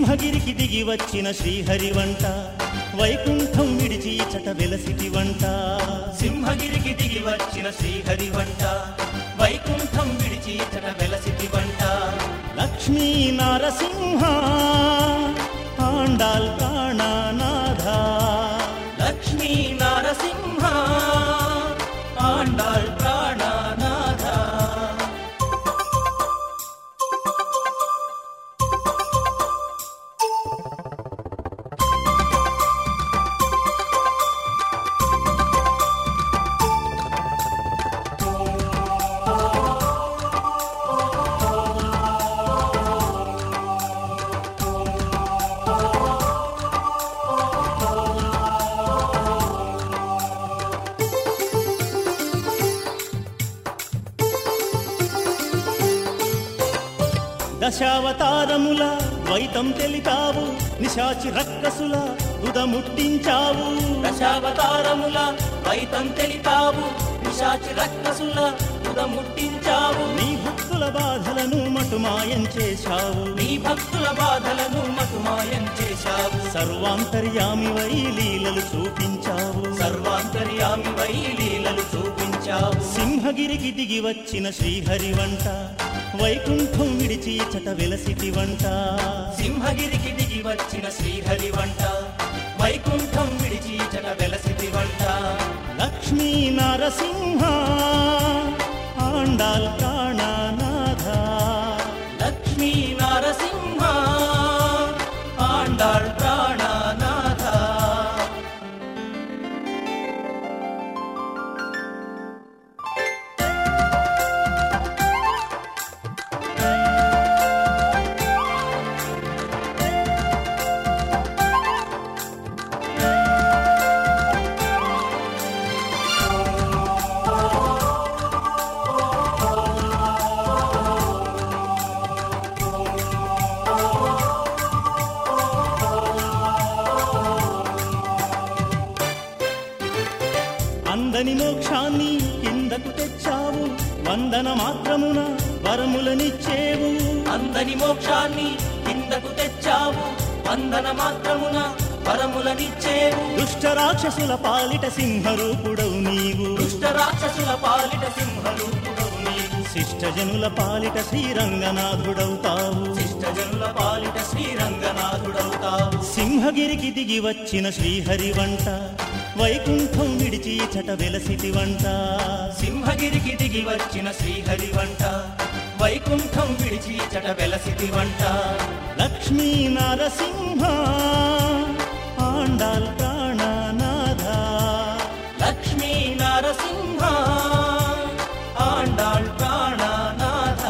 సింహగిరికి దిగి వచ్చిన శ్రీహరి వంట వైకుంఠం విడిచి చట వెలసిటి వంట సింహగిరికి దిగి వచ్చిన శ్రీహరి వంట వైకుంఠం విడిచి చట వెలసిటి వంట లక్ష్మీ నారసింహ ఆండాల్ ప్రాణనాథ లక్ష్మీ నారసింహ ఆండాళ్ ప్రాణనాథ దశావతారముల ద్వైతం తెలిపావు నిశాచి రక్కసుల దుదముట్టించావు దశావతారముల వైతం తెలిపావు నిశాచి రక్కసుల ముట్టించావు నీ భక్తుల బాధలను మటుమాయం చేశావు నీ భక్తుల బాధలను మటుమాయం చేశావు సర్వాంతర్యామి వై లీలలు చూపించావు సర్వాంతర్యామి వై లీలలు చూపించావు సింహగిరికి దిగి వచ్చిన శ్రీహరి వంట వైకుంఠం విడిచి చట వెలసిటి వంట సింహగిరికి దిగి వచ్చిన శ్రీహరి వంట వైకుంఠం విడిచి జన వెలసిటి వంట లక్ష్మీ నరసింహ ఆండాల్ ప్రాణనాథ లక్ష్మీ నారసింహ ఆండాళ్ ప్రాణనాథ అందని మోక్షాన్ని కిందకు తెచ్చావు వందన మాత్రమున వరములనిచ్చేవు అందని మోక్షాన్ని కిందకు తెచ్చావు వందన మాత్రమున వరములనిచ్చేవు దుష్ట రాక్షసుల పాలిట సింహరూపుడవు నీవు దుష్ట రాక్షసుల పాలిట సింహరూపుడవు నీవు శిష్టజనుల పాలిట శ్రీరంగనాథుడవుతావు శిష్టజనుల పాలిట శ్రీరంగనాథుడవుతావు సింహగిరికి దిగి వచ్చిన శ్రీహరి వంట వైకుంఠం విడిచి చట వెలసిటి వంట సింహగిరికి దిగి వచ్చిన శ్రీహరి వంట వైకుంఠం విడిచి చట వెలసిటి వంట లక్ష్మీ నరసింహ ఆండాల్ ప్రాణనాథ లక్ష్మీ నారసింహ ఆండాళ్ ప్రాణనాథ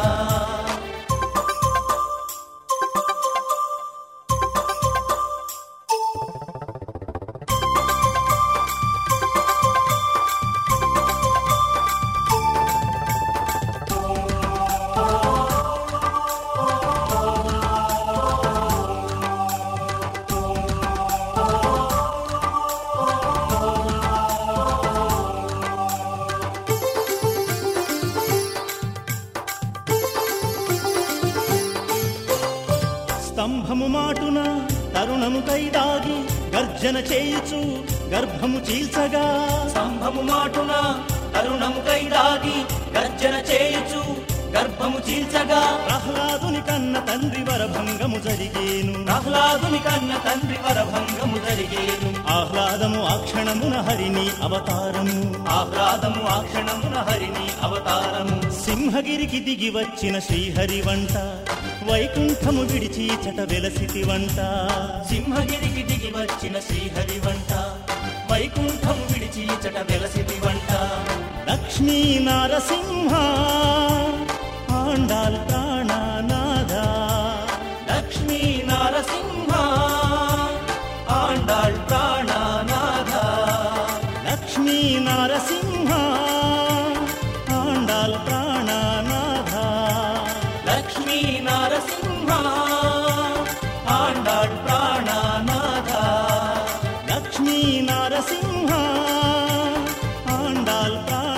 స్తంభము మాటున తరుణము కైదాగి గర్జన చేయుచు గర్భము చీల్చగా స్తంభము మాటున తరుణము కైదాగి గర్జన చేయుచు గర్భము చీల్చగా ప్రహ్లాదుని కన్న తండ్రి వరభంగము జరిగేను ప్రహ్లాదుని కన్న తండ్రి వరభంగము జరిగేను ఆహ్లాదము ఆ క్షణమున హరిని అవతారము ఆహ్లాదము ఆ క్షణమున హరిని అవతారము సింహగిరికి దిగి వచ్చిన శ్రీహరి వంట వైకుంఠము విడిచి చట వెలసిటి వంట సింహగిరికి దిగి వచ్చిన శ్రీహరి వంట వైకుంఠం విడిచి చట వెలసిటి వంట లక్ష్మీ నరసింహ ఆండాల్ ప్రాణనాథ లక్ష్మీ నారసింహ ఆండాళ్ ప్రాణనాథ లక్ష్మీ నరసింహ ఆండాల్ ప్రాణనాథ లక్ష్మీ నారసింహ ఆండాళ్ ప్రాణనాథ లక్ష్మీ నరసింహ ఆండాల్ ప్రాణ